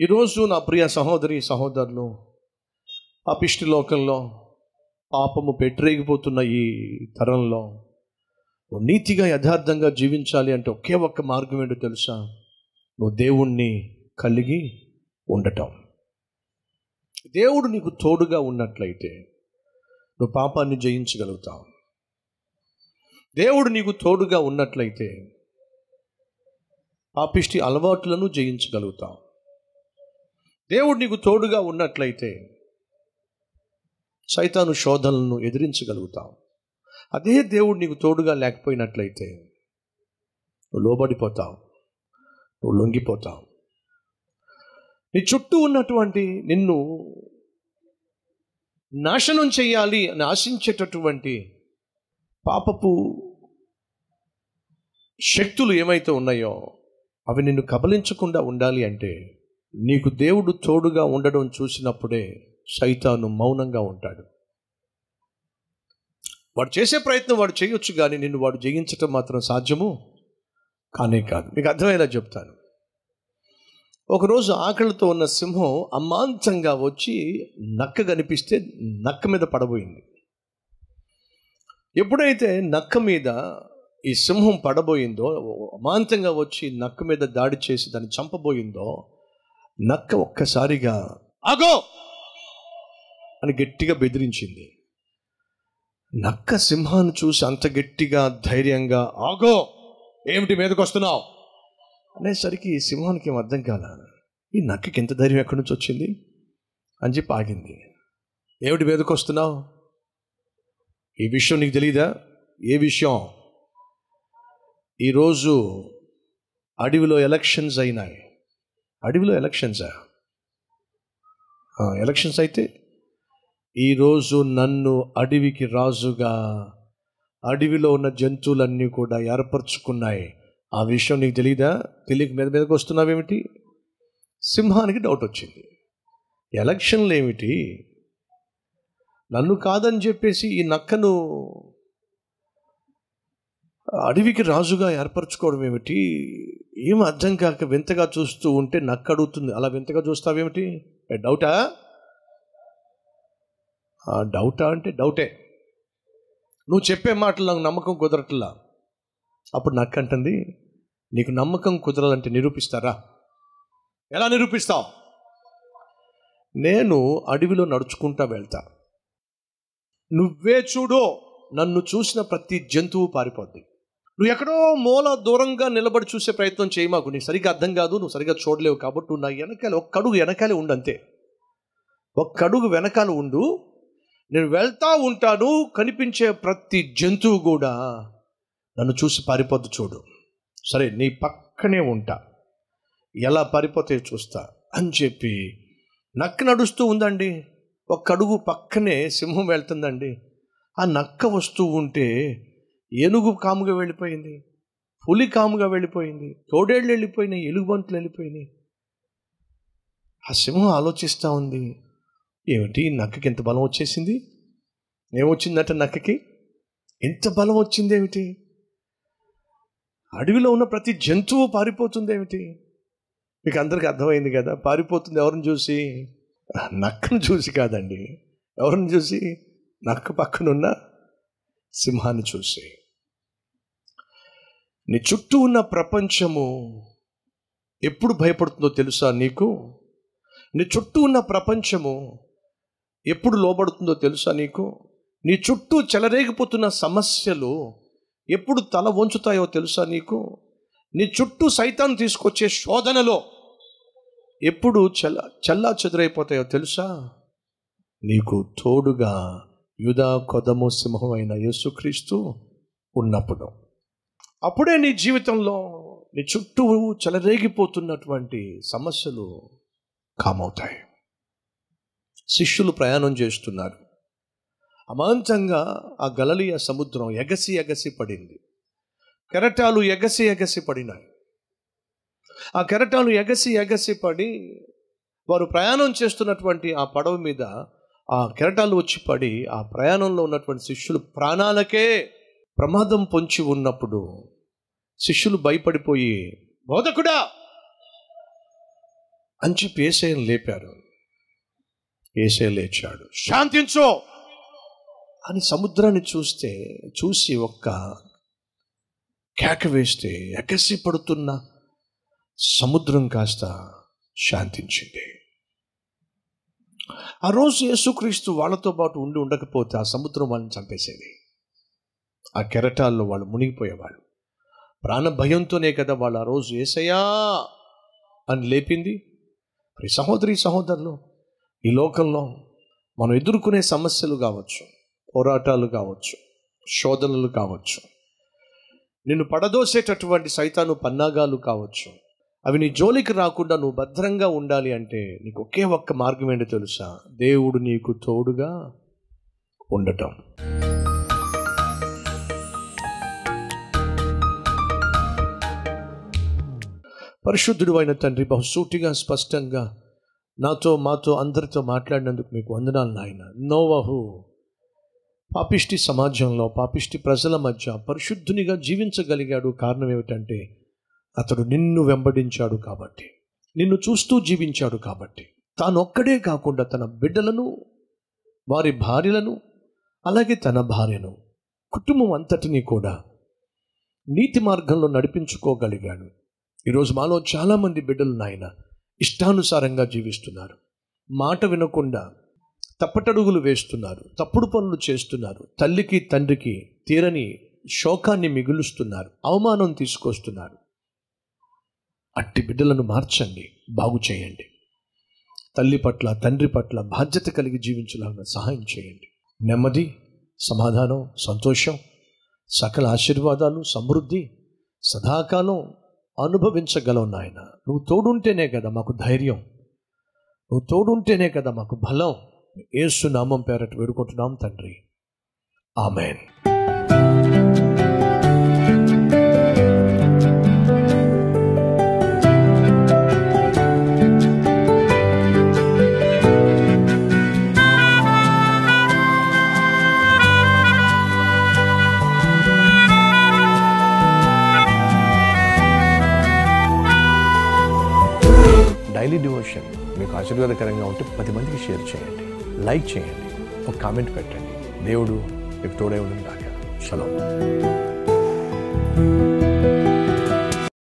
ఈరోజు నా ప్రియ సహోదరి సహోదరులు పాపిష్టి లోకంలో పాపము పెట్టరేగిపోతున్న ఈ తరంలో నువ్వు నీతిగా యథార్థంగా జీవించాలి అంటే ఒకే ఒక్క మార్గం ఏంటో తెలుసా నువ్వు దేవుణ్ణి కలిగి ఉండటం దేవుడు నీకు తోడుగా ఉన్నట్లయితే నువ్వు పాపాన్ని జయించగలుగుతావు దేవుడు నీకు తోడుగా ఉన్నట్లయితే పాపిష్టి అలవాట్లను జయించగలుగుతావు దేవుడు నీకు తోడుగా ఉన్నట్లయితే సైతాను శోధనలను ఎదిరించగలుగుతావు అదే దేవుడు నీకు తోడుగా లేకపోయినట్లయితే నువ్వు లోబడిపోతావు నువ్వు లొంగిపోతావు నీ చుట్టూ ఉన్నటువంటి నిన్ను నాశనం చేయాలి అని ఆశించేటటువంటి పాపపు శక్తులు ఏమైతే ఉన్నాయో అవి నిన్ను కబలించకుండా ఉండాలి అంటే నీకు దేవుడు తోడుగా ఉండడం చూసినప్పుడే సైతాను మౌనంగా ఉంటాడు వాడు చేసే ప్రయత్నం వాడు చేయొచ్చు కానీ నిన్ను వాడు జయించటం మాత్రం సాధ్యము కానే కాదు మీకు అర్థమయ్యేలా చెప్తాను ఒకరోజు ఆకలితో ఉన్న సింహం అమాంతంగా వచ్చి నక్క కనిపిస్తే నక్క మీద పడబోయింది ఎప్పుడైతే నక్క మీద ఈ సింహం పడబోయిందో అమాంతంగా వచ్చి నక్క మీద దాడి చేసి దాన్ని చంపబోయిందో నక్క ఒక్కసారిగా ఆగో అని గట్టిగా బెదిరించింది నక్క సింహాన్ని చూసి అంత గట్టిగా ధైర్యంగా ఆగో ఏమిటి మీదకి వస్తున్నావు అనేసరికి ఈ సింహానికి ఏం అర్థం కాల ఈ నక్కకి ఎంత ధైర్యం ఎక్కడి నుంచి వచ్చింది అని చెప్పి ఆగింది ఏమిటి మీదకి వస్తున్నావు ఈ విషయం నీకు తెలియదా ఏ విషయం ఈరోజు అడవిలో ఎలక్షన్స్ అయినాయి అడవిలో ఎలక్షన్సా ఎలక్షన్స్ అయితే ఈరోజు నన్ను అడవికి రాజుగా అడవిలో ఉన్న జంతువులన్నీ కూడా ఏర్పరచుకున్నాయి ఆ విషయం నీకు తెలియదా తెలియక మీద మీదకి వస్తున్నావేమిటి సింహానికి డౌట్ వచ్చింది ఎలక్షన్లు ఏమిటి నన్ను కాదని చెప్పేసి ఈ నక్కను అడవికి రాజుగా ఏర్పరచుకోవడం ఏమిటి ఏం అర్థం కాక వింతగా చూస్తూ ఉంటే నక్క అడుగుతుంది అలా వింతగా చూస్తావేమిటి ఏ డౌటా ఆ డౌటా అంటే డౌటే నువ్వు చెప్పే మాటలు నాకు నమ్మకం కుదరట్లా అప్పుడు నక్క అంటుంది నీకు నమ్మకం కుదరాలంటే నిరూపిస్తారా ఎలా నిరూపిస్తావు నేను అడవిలో నడుచుకుంటా వెళ్తా నువ్వే చూడు నన్ను చూసిన ప్రతి జంతువు పారిపోద్ది నువ్వు ఎక్కడో మూల దూరంగా నిలబడి చూసే ప్రయత్నం చేయి మాకు నీకు సరిగ్గా అర్థం కాదు నువ్వు సరిగ్గా చూడలేవు కాబట్టి నువ్వు నా వెనకాల ఒక్క అడుగు వెనకాలే ఉండు అంతే ఒక్క అడుగు వెనకాల ఉండు నేను వెళ్తా ఉంటాను కనిపించే ప్రతి జంతువు కూడా నన్ను చూసి పారిపోద్దు చూడు సరే నీ పక్కనే ఉంటా ఎలా పారిపోతే చూస్తా అని చెప్పి నక్క నడుస్తూ ఉందండి ఒక్క అడుగు పక్కనే సింహం వెళ్తుందండి ఆ నక్క వస్తూ ఉంటే ఏనుగు కాముగా వెళ్ళిపోయింది పులి కాముగా వెళ్ళిపోయింది తోడేళ్ళు వెళ్ళిపోయినాయి ఎలుగుబంట్లు వెళ్ళిపోయినాయి ఆ సింహం ఆలోచిస్తూ ఉంది ఏమిటి ఈ నక్కకి ఎంత బలం వచ్చేసింది ఏమొచ్చిందట నక్కకి ఎంత బలం వచ్చింది ఏమిటి అడవిలో ఉన్న ప్రతి జంతువు పారిపోతుంది ఏమిటి మీకు అందరికి అర్థమైంది కదా పారిపోతుంది ఎవరిని చూసి నక్కను చూసి కాదండి ఎవరిని చూసి నక్క పక్కనున్న సింహాన్ని చూసి నీ చుట్టూ ఉన్న ప్రపంచము ఎప్పుడు భయపడుతుందో తెలుసా నీకు నీ చుట్టూ ఉన్న ప్రపంచము ఎప్పుడు లోబడుతుందో తెలుసా నీకు నీ చుట్టూ చెలరేగిపోతున్న సమస్యలు ఎప్పుడు తల వంచుతాయో తెలుసా నీకు నీ చుట్టూ సైతాన్ని తీసుకొచ్చే శోధనలో ఎప్పుడు చల్ల చల్లా చెదురైపోతాయో తెలుసా నీకు తోడుగా యుధా కొదము సింహం అయిన యేసుక్రీస్తు ఉన్నప్పుడు అప్పుడే నీ జీవితంలో నీ చుట్టూ చెలరేగిపోతున్నటువంటి సమస్యలు కామవుతాయి శిష్యులు ప్రయాణం చేస్తున్నారు అమాంతంగా ఆ గలలియ సముద్రం ఎగసి ఎగసి పడింది కెరటాలు ఎగసి ఎగసి పడినాయి ఆ కెరటాలు ఎగసి ఎగసి పడి వారు ప్రయాణం చేస్తున్నటువంటి ఆ పడవ మీద ఆ కెరటాలు వచ్చి పడి ఆ ప్రయాణంలో ఉన్నటువంటి శిష్యులు ప్రాణాలకే ప్రమాదం పొంచి ఉన్నప్పుడు శిష్యులు భయపడిపోయి బోధకుడా అని చెప్పి ఏసైని లేపారు ఏసే లేచాడు శాంతించో అని సముద్రాన్ని చూస్తే చూసి ఒక్క కేక వేస్తే ఎగసి పడుతున్న సముద్రం కాస్త శాంతించింది ఆ రోజు యేసుక్రీస్తు వాళ్ళతో పాటు ఉండి ఉండకపోతే ఆ సముద్రం వాళ్ళని చంపేసేది ఆ కెరటాల్లో వాళ్ళు మునిగిపోయేవాళ్ళు ప్రాణ భయంతోనే కదా వాళ్ళు ఆ రోజు ఏసయ్యా అని లేపింది మరి సహోదరి సహోదరులు ఈ లోకంలో మనం ఎదుర్కొనే సమస్యలు కావచ్చు పోరాటాలు కావచ్చు శోధనలు కావచ్చు నిన్ను పడదోసేటటువంటి సైతాను పన్నాగాలు కావచ్చు అవి నీ జోలికి రాకుండా నువ్వు భద్రంగా ఉండాలి అంటే నీకు ఒకే ఒక్క మార్గం ఏంటో తెలుసా దేవుడు నీకు తోడుగా ఉండటం పరిశుద్ధుడు అయిన తండ్రి బహుసూటిగా స్పష్టంగా నాతో మాతో అందరితో మాట్లాడినందుకు మీకు వందనాలు నాయన నోవహు పాపిష్టి సమాజంలో పాపిష్టి ప్రజల మధ్య పరిశుద్ధునిగా జీవించగలిగాడు కారణం ఏమిటంటే అతడు నిన్ను వెంబడించాడు కాబట్టి నిన్ను చూస్తూ జీవించాడు కాబట్టి తానొక్కడే కాకుండా తన బిడ్డలను వారి భార్యలను అలాగే తన భార్యను కుటుంబం అంతటినీ కూడా నీతి మార్గంలో నడిపించుకోగలిగాడు ఈరోజు మాలో చాలామంది బిడ్డలు నాయన ఇష్టానుసారంగా జీవిస్తున్నారు మాట వినకుండా తప్పటడుగులు వేస్తున్నారు తప్పుడు పనులు చేస్తున్నారు తల్లికి తండ్రికి తీరని శోకాన్ని మిగులుస్తున్నారు అవమానం తీసుకొస్తున్నారు అట్టి బిడ్డలను మార్చండి బాగు చేయండి తల్లి పట్ల తండ్రి పట్ల బాధ్యత కలిగి జీవించలాగా సహాయం చేయండి నెమ్మది సమాధానం సంతోషం సకల ఆశీర్వాదాలు సమృద్ధి సదాకాలం అనుభవించగలవు నాయన నువ్వు తోడుంటేనే కదా మాకు ధైర్యం నువ్వు తోడుంటేనే కదా మాకు బలం ఏసు నామం పేరట వేడుకుంటున్నాం తండ్రి ఆమెన్ డైలీ డివోషన్ మీకు ఆశీర్వాదకరంగా ఉంటే పది మందికి షేర్ చేయండి లైక్ చేయండి ఒక కామెంట్ పెట్టండి దేవుడు మీకు తోడే ఉండని కాక చలో